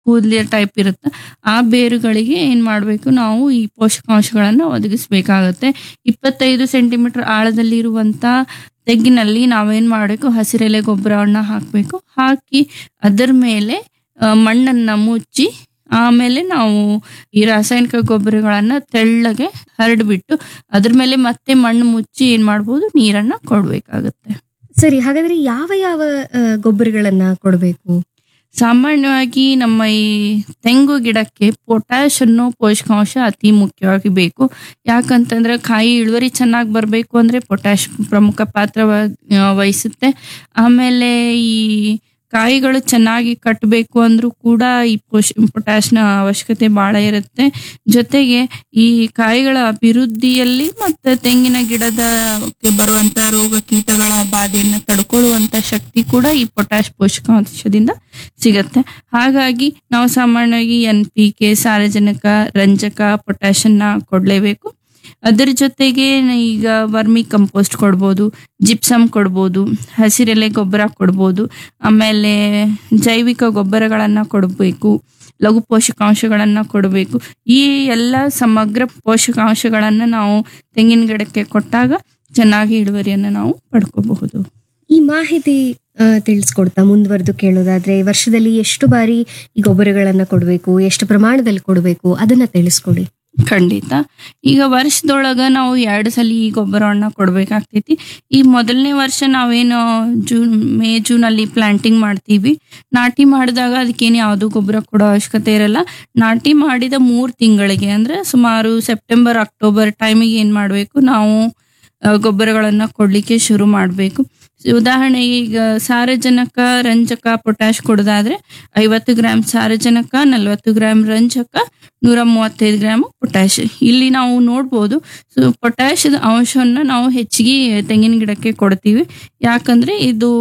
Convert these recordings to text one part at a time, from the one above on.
ಕೂದಲಿಯ type ಇರುತ್ತೆ ಆ ಬೇರುಗಳಿಗೆ ಏನ್ ಮಾಡಬೇಕು ನಾವು ಈ ಪೋಷಕಾಂಶಗಳನ್ನ ಒದಗಿಸ್ಬೇಕಾಗತ್ತೆ ಇಪ್ಪತ್ತೈದು ಸೆಂಟಿಮೀಟರ್ ಆಳದಲ್ಲಿ ಇರುವಂತ ತೆಗ್ಗಿನಲ್ಲಿ ನಾವೇನ್ ಮಾಡಬೇಕು ಹಸಿರೆಲೆ ಗೊಬ್ಬರವನ್ನ ಹಾಕಬೇಕು ಹಾಕಿ ಅದರ ಮೇಲೆ ಆ, ಮಣ್ಣನ್ನ ಮುಚ್ಚಿ ಆಮೇಲೆ ನಾವು ಈ ರಾಸಾಯನಿಕ ಗೊಬ್ಬರಗಳನ್ನ ತೆಳ್ಳಗೆ ಹರಡ್ಬಿಟ್ಟು ಅದ್ರ ಮೇಲೆ ಮತ್ತೆ ಮಣ್ಣು ಮುಚ್ಚಿ ಏನ್ ಮಾಡ್ಬೋದು ನೀರನ್ನ ಕೊಡ್ಬೇಕಾಗತ್ತೆ ಸರಿ ಹಾಗಾದ್ರೆ ಯಾವ ಯಾವ ಆ, ಗೊಬ್ಬರಗಳನ್ನ ಕೊಡಬೇಕು ಸಾಮಾನ್ಯವಾಗಿ ನಮ್ಮ ಈ ತೆಂಗು ಗಿಡಕ್ಕೆ ಪೊಟ್ಯಾಶ್ ಅನ್ನೋ ಪೋಷಕಾಂಶ ಅತಿ ಮುಖ್ಯವಾಗಿ ಬೇಕು ಯಾಕಂತಂದ್ರೆ ಕಾಯಿ ಇಳುವರಿ ಚೆನ್ನಾಗಿ ಬರಬೇಕು ಅಂದ್ರೆ ಪೊಟ್ಯಾಶ್ ಪ್ರಮುಖ ಪಾತ್ರ ವ- ಆ, ವಹಿಸುತ್ತೆ ಆಮೇಲೆ ಈ ಕಾಯಿಗಳು ಚೆನ್ನಾಗಿ ಕಟ್ಟಬೇಕು ಅಂದ್ರೂ ಕೂಡ ಈ ಪೋಷ್ ಪೊಟ್ಯಾಶ್ನ ಅವಶ್ಯಕತೆ ಬಹಳ ಇರುತ್ತೆ ಜೊತೆಗೆ ಈ ಕಾಯಿಗಳ ಅಭಿವೃದ್ಧಿಯಲ್ಲಿ ಮತ್ತೆ ತೆಂಗಿನ ಗಿಡದ ಬರುವಂತ ರೋಗ ಕೀಟಗಳ ಬಾಧೆಯನ್ನ ತಡ್ಕೊಳ್ಳುವಂತ ಶಕ್ತಿ ಕೂಡ ಈ ಪೊಟ್ಯಾಶ್ ಪೋಷಕಾಂಶದಿಂದ ಸಿಗತ್ತೆ ಹಾಗಾಗಿ ನಾವು ಸಾಮಾನ್ಯವಾಗಿ ಎನ್ ಪಿ ಕೆ ಸಾರಜನಕ ರಂಜಕ ಪೊಟ್ಯಾಶನ್ನ ಕೊಡ್ಲೇಬೇಕು ಅದರ ಜೊತೆಗೆ ಈಗ ವರ್ಮಿ ಕಂಪೋಸ್ಟ್ ಕೊಡ್ಬೋದು ಜಿಪ್ಸಮ್ ಕೊಡ್ಬೋದು ಹಸಿರೆಲೆ ಗೊಬ್ಬರ ಕೊಡ್ಬೋದು ಆಮೇಲೆ ಜೈವಿಕ ಗೊಬ್ಬರಗಳನ್ನ ಕೊಡಬೇಕು ಲಘು ಪೋಷಕಾಂಶಗಳನ್ನ ಕೊಡಬೇಕು ಈ ಎಲ್ಲ ಸಮಗ್ರ ಪೋಷಕಾಂಶಗಳನ್ನ ನಾವು ತೆಂಗಿನ ಗಿಡಕ್ಕೆ ಕೊಟ್ಟಾಗ ಚೆನ್ನಾಗಿ ಇಳುವರಿಯನ್ನ ನಾವು ಪಡ್ಕೋಬಹುದು ಈ ಮಾಹಿತಿ ಆ, ತಿಳಿಸ್ಕೊಡ್ತಾ ಮುಂದುವರೆದು ಕೇಳೋದಾದ್ರೆ ವರ್ಷದಲ್ಲಿ ಎಷ್ಟು ಬಾರಿ ಈ ಗೊಬ್ಬರಗಳನ್ನ ಕೊಡಬೇಕು ಎಷ್ಟು ಪ್ರಮಾಣದಲ್ಲಿ ಕೊಡಬೇಕು ಅದನ್ನ ತಿಳಿಸ್ಕೊಡಿ ಖಂಡಿತ ಈಗ ವರ್ಷದೊಳಗ ನಾವು ಎರಡು ಸಲ ಈ ಗೊಬ್ಬರವನ್ನ ಕೊಡ್ಬೇಕಾಗ್ತೈತಿ ಈ ಮೊದಲನೇ ವರ್ಷ ನಾವೇನು ಜೂನ್ ಮೇ ಜೂನ್ ಅಲ್ಲಿ ಪ್ಲಾಂಟಿಂಗ್ ಮಾಡ್ತೀವಿ ನಾಟಿ ಮಾಡಿದಾಗ ಅದಕ್ಕೇನು ಯಾವುದು ಗೊಬ್ಬರ ಕೊಡೋ ಅವಶ್ಯಕತೆ ಇರಲ್ಲ ನಾಟಿ ಮಾಡಿದ ಮೂರ್ ತಿಂಗಳಿಗೆ ಅಂದ್ರೆ ಸುಮಾರು ಸೆಪ್ಟೆಂಬರ್ ಅಕ್ಟೋಬರ್ ಟೈಮಿಗೆ ಏನ್ ಮಾಡ್ಬೇಕು ನಾವು ಆ, ಗೊಬ್ಬರಗಳನ್ನ ಕೊಡ್ಲಿಕ್ಕೆ ಶುರು ಮಾಡಬೇಕು ಉದಾಹರಣೆಗೆ ಈಗ ಸಾರಜನಕ ರಂಜಕ ಪೊಟ್ಯಾಶ್ ಕೊಡೋದಾದ್ರೆ ಐವತ್ತು ಗ್ರಾಮ್ ಸಾರಜನಕ ನಲವತ್ತು ಗ್ರಾಮ್ ರಂಜಕ ನೂರ ಮೂವತ್ತೈದು ಗ್ರಾಮ್ ಪೊಟ್ಯಾಶ್ ಇಲ್ಲಿ ನಾವು ನೋಡ್ಬೋದು ಸೊ ಪೊಟ್ಯಾಶದ ಅಂಶವನ್ನ ನಾವು ಹೆಚ್ಚಿಗೆ ತೆಂಗಿನ ಗಿಡಕ್ಕೆ ಕೊಡ್ತೀವಿ ಯಾಕಂದ್ರೆ ಇದು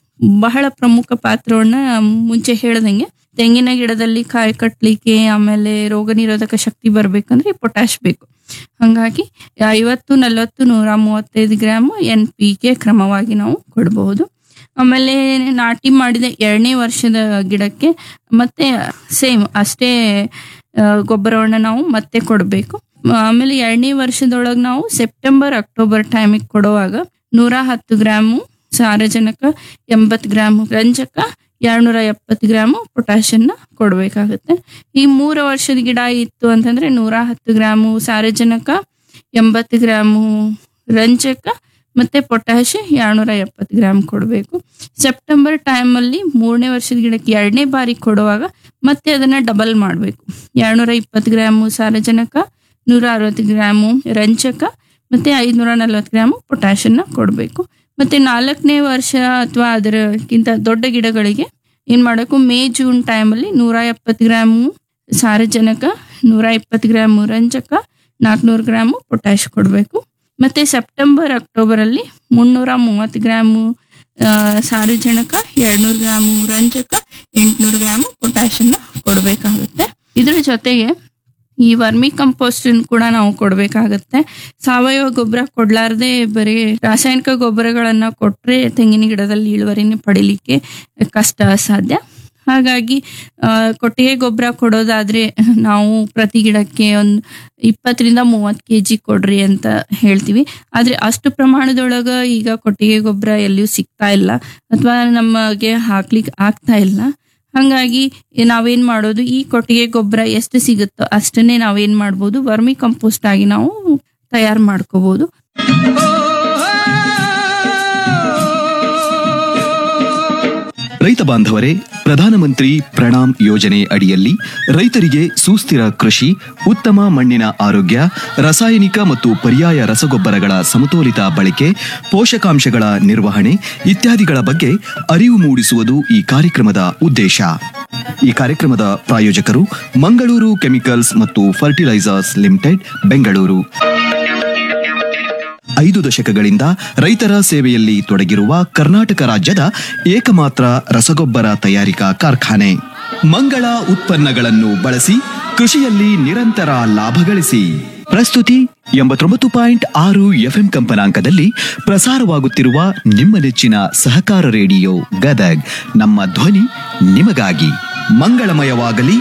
ಬಹಳ ಪ್ರಮುಖ ಪಾತ್ರವನ್ನ ಮುಂಚೆ ಹೇಳ್ದಂಗೆ ತೆಂಗಿನ ಗಿಡದಲ್ಲಿ ಕಾಯಿ ಕಟ್ಲಿಕ್ಕೆ ಆಮೇಲೆ ರೋಗ ನಿರೋಧಕ ಶಕ್ತಿ ಬರ್ಬೇಕಂದ್ರೆ ಪೊಟ್ಯಾಶ್ ಬೇಕು ಹಂಗಾಗಿ ಐವತ್ತು ನಲವತ್ತು ನೂರ ಮೂವತ್ತೈದು ಗ್ರಾಮ್ ಎನ್ ಪಿ ಕೆ ಕ್ರಮವಾಗಿ ನಾವು ಕೊಡಬಹುದು ಆಮೇಲೆ ನಾಟಿ ಮಾಡಿದ ಎರಡನೇ ವರ್ಷದ ಗಿಡಕ್ಕೆ ಮತ್ತೆ ಸೇಮ್ ಅಷ್ಟೇ ಆ, ಗೊಬ್ಬರವನ್ನ ನಾವು ಮತ್ತೆ ಕೊಡಬೇಕು ಆಮೇಲೆ ಎರಡನೇ ವರ್ಷದೊಳಗೆ ನಾವು ಸೆಪ್ಟೆಂಬರ್ ಅಕ್ಟೋಬರ್ ಟೈಮಿಗೆ ಕೊಡುವಾಗ ನೂರ ಹತ್ತು ಗ್ರಾಮು ಸಾರಜನಕ ಎಂಬತ್ತು ಗ್ರಾಮ್ ರಂಜಕ ಎರಡ್ನೂರ ಎಪ್ಪತ್ತು ಗ್ರಾಮು ಪೊಟ್ಯಾಷನ್ನ ಕೊಡಬೇಕಾಗುತ್ತೆ ಈ ಮೂರು ವರ್ಷದ ಗಿಡ ಇತ್ತು ಅಂತಂದ್ರೆ ನೂರ ಹತ್ತು ಗ್ರಾಮು ಸಾರಜನಕ ಎಂಬತ್ತು ಗ್ರಾಮು ರಂಜಕ ಮತ್ತೆ ಪೊಟ್ಯಾಶ್ ಎರಡ್ನೂರ ಎಪ್ಪತ್ತು ಗ್ರಾಮ್ ಕೊಡಬೇಕು ಸೆಪ್ಟೆಂಬರ್ ಟೈಮಲ್ಲಿ ಮೂರನೇ ವರ್ಷದ ಗಿಡಕ್ಕೆ ಎರಡನೇ ಬಾರಿ ಕೊಡುವಾಗ ಮತ್ತೆ ಅದನ್ನ ಡಬಲ್ ಮಾಡಬೇಕು ಎರಡ್ನೂರ ಇಪ್ಪತ್ತು ಗ್ರಾಮು ಸಾರಜನಕ ನೂರ ಅರವತ್ತು ಗ್ರಾಮು ರಂಜಕ ಮತ್ತೆ ಐದುನೂರ ನಲ್ವತ್ತು ಗ್ರಾಮು ಪೊಟ್ಯಾಷನ್ನ ಕೊಡಬೇಕು ಮತ್ತೆ ನಾಲ್ಕನೇ ವರ್ಷ ಅಥವಾ ಅದರಕ್ಕಿಂತ ದೊಡ್ಡ ಗಿಡಗಳಿಗೆ ಏನ್ ಮಾಡಬೇಕು ಮೇ ಜೂನ್ ಟೈಮಲ್ಲಿ ನೂರ ಎಪ್ಪತ್ತು ಗ್ರಾಮು ಸಾರಜನಕ ನೂರ ಇಪ್ಪತ್ತು ಗ್ರಾಮು ರಂಜಕ ನಾಲ್ಕುನೂರು ಗ್ರಾಮು ಪೊಟ್ಯಾಶ್ ಕೊಡಬೇಕು ಮತ್ತೆ ಸೆಪ್ಟೆಂಬರ್ ಅಕ್ಟೋಬರ್ ಅಲ್ಲಿ ಮುನ್ನೂರ ಮೂವತ್ತು ಗ್ರಾಮು ಆ, ಸಾರಜನಕ ಎರಡ್ನೂರು ಗ್ರಾಮು ರಂಜಕ ಎಂಟ್ನೂರು ಗ್ರಾಮು ಪೊಟ್ಯಾಷನ್ನ ಕೊಡಬೇಕಾಗುತ್ತೆ ಇದ್ರ ಜೊತೆಗೆ ಈ ವರ್ಮಿ ಕಂಪೋಸ್ಟ್ ಕೂಡ ನಾವು ಕೊಡ್ಬೇಕಾಗತ್ತೆ ಸಾವಯವ ಗೊಬ್ಬರ ಕೊಡ್ಲಾರ್ದೆ ಬರೀ ರಾಸಾಯನಿಕ ಗೊಬ್ಬರಗಳನ್ನ ಕೊಟ್ರೆ ತೆಂಗಿನ ಗಿಡದಲ್ಲಿ ಇಳುವರಿನ ಪಡಿಲಿಕ್ಕೆ ಕಷ್ಟ ಅಸಾಧ್ಯ ಹಾಗಾಗಿ ಆ, ಕೊಟ್ಟಿಗೆ ಗೊಬ್ಬರ ಕೊಡೋದಾದ್ರೆ ನಾವು ಪ್ರತಿ ಗಿಡಕ್ಕೆ ಒಂದು ಇಪ್ಪತ್ತರಿಂದ ಮೂವತ್ತು ಕೆ ಜಿ ಕೊಡ್ರಿ ಅಂತ ಹೇಳ್ತೀವಿ ಆದ್ರೆ ಅಷ್ಟು ಪ್ರಮಾಣದೊಳಗ ಈಗ ಕೊಟ್ಟಿಗೆ ಗೊಬ್ಬರ ಎಲ್ಲಿಯೂ ಸಿಗ್ತಾ ಇಲ್ಲ ಅಥವಾ ನಮಗೆ ಹಾಕ್ಲಿಕ್ಕೆ ಆಗ್ತಾ ಇಲ್ಲ ಹಂಗಾಗಿ ನಾವೇನ್ ಮಾಡೋದು ಈ ಕೊಟ್ಟಿಗೆ ಗೊಬ್ಬರ ಎಷ್ಟು ಸಿಗುತ್ತೋ ಅಷ್ಟನ್ನೇ ನಾವೇನ್ ಮಾಡ್ಬೋದು ವರ್ಮಿ ಕಂಪೋಸ್ಟ್ ಆಗಿ ನಾವು ತಯಾರು ಮಾಡ್ಕೋಬಹುದು ರೈತ ಬಾಂಧವರೇ ಪ್ರಧಾನಮಂತ್ರಿ ಪ್ರಣಾಮ್ ಯೋಜನೆ ಅಡಿಯಲ್ಲಿ ರೈತರಿಗೆ ಸುಸ್ಥಿರ ಕೃಷಿ ಉತ್ತಮ ಮಣ್ಣಿನ ಆರೋಗ್ಯ ರಾಸಾಯನಿಕ ಮತ್ತು ಪರ್ಯಾಯ ರಸಗೊಬ್ಬರಗಳ ಸಮತೋಲಿತ ಬಳಕೆ ಪೋಷಕಾಂಶಗಳ ನಿರ್ವಹಣೆ ಇತ್ಯಾದಿಗಳ ಬಗ್ಗೆ ಅರಿವು ಮೂಡಿಸುವುದು ಈ ಕಾರ್ಯಕ್ರಮದ ಉದ್ದೇಶ ಈ ಕಾರ್ಯಕ್ರಮದ ಪ್ರಾಯೋಜಕರು ಮಂಗಳೂರು ಕೆಮಿಕಲ್ಸ್ ಮತ್ತು ಫರ್ಟಿಲೈಸರ್ಸ್ ಲಿಮಿಟೆಡ್ ಬೆಂಗಳೂರು ಐದು ದಶಕಗಳಿಂದ ರೈತರ ಸೇವೆಯಲ್ಲಿ ತೊಡಗಿರುವ ಕರ್ನಾಟಕ ರಾಜ್ಯದ ಏಕಮಾತ್ರ ರಸಗೊಬ್ಬರ ತಯಾರಿಕಾ ಕಾರ್ಖಾನೆ ಮಂಗಳ ಉತ್ಪನ್ನಗಳನ್ನು ಬಳಸಿ ಕೃಷಿಯಲ್ಲಿ ನಿರಂತರ ಲಾಭ ಗಳಿಸಿ ಪ್ರಸ್ತುತಿ ಎಂಬತ್ತೊಂಬತ್ತು ಪಾಯಿಂಟ್ ಆರು ಎಫ್ಎಂ ಕಂಪನಾಂಕದಲ್ಲಿ ಪ್ರಸಾರವಾಗುತ್ತಿರುವ ನಿಮ್ಮ ನೆಚ್ಚಿನ ಸಹಕಾರ ರೇಡಿಯೋ ಗದಗ್ ನಮ್ಮ ಧ್ವನಿ ನಿಮಗಾಗಿ ಮಂಗಳಮಯವಾಗಲಿ